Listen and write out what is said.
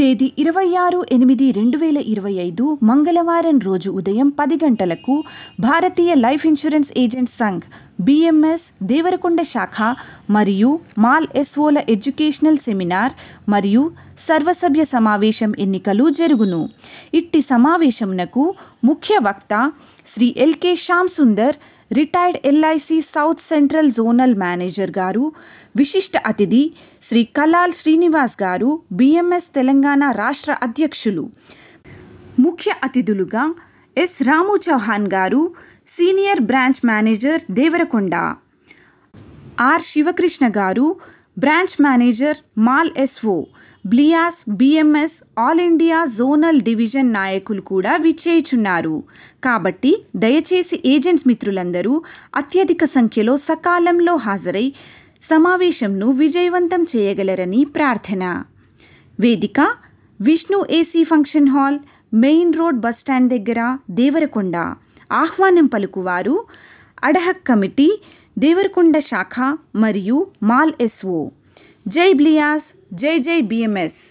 తేదీ ఇరవై ఆరు ఎనిమిది రెండు వేల ఇరవై ఐదు మంగళవారం రోజు ఉదయం పది గంటలకు Bharatiya life insurance agents Sangh BMS Devarakonda శాఖ మరియు మాల్ ఎస్ఓల ఎడ్యుకేషనల్ సెమినార్ మరియు సర్వసభ్య సమావేశం ఎన్నికలు జరుగును ఇట్టి సమావేశమునకు ముఖ్య వక్త Shri LK Shyam Sundar retired LIC south central zonal manager గారు విశిష్ట అతిథి శ్రీ కలాల్ శ్రీనివాస్ గారు బిఎంఎస్ తెలంగాణ రాష్ట్ర అధ్యక్షులు ముఖ్య అతిథులుగా ఎస్ రాము చౌహాన్ గారు senior branch manager Devarakonda R Sivakrishna గారు బ్రాంచ్ మేనేజర్ మాల్ ఎస్ఓ బ్లియాస్ BMS all India zonal division నాయకులు కూడా విచ్చేయుచున్నారు కాబట్టి దయచేసి ఏజెంట్స్ మిత్రులందరూ అత్యధిక సంఖ్యలో సకాలంలో హాజరై సమావేశంను విజయవంతం చేయగలరని ప్రార్థన వేదిక Vishnu AC function hall main road bus stand దగ్గర దేవరకొండ ఆహ్వానం పలుకువారు అడహక్ కమిటీ దేవరకొండ శాఖ మరియు మాల్ ఎస్ఓ జై బ్లియాస్ జై జై బిఎంఎస్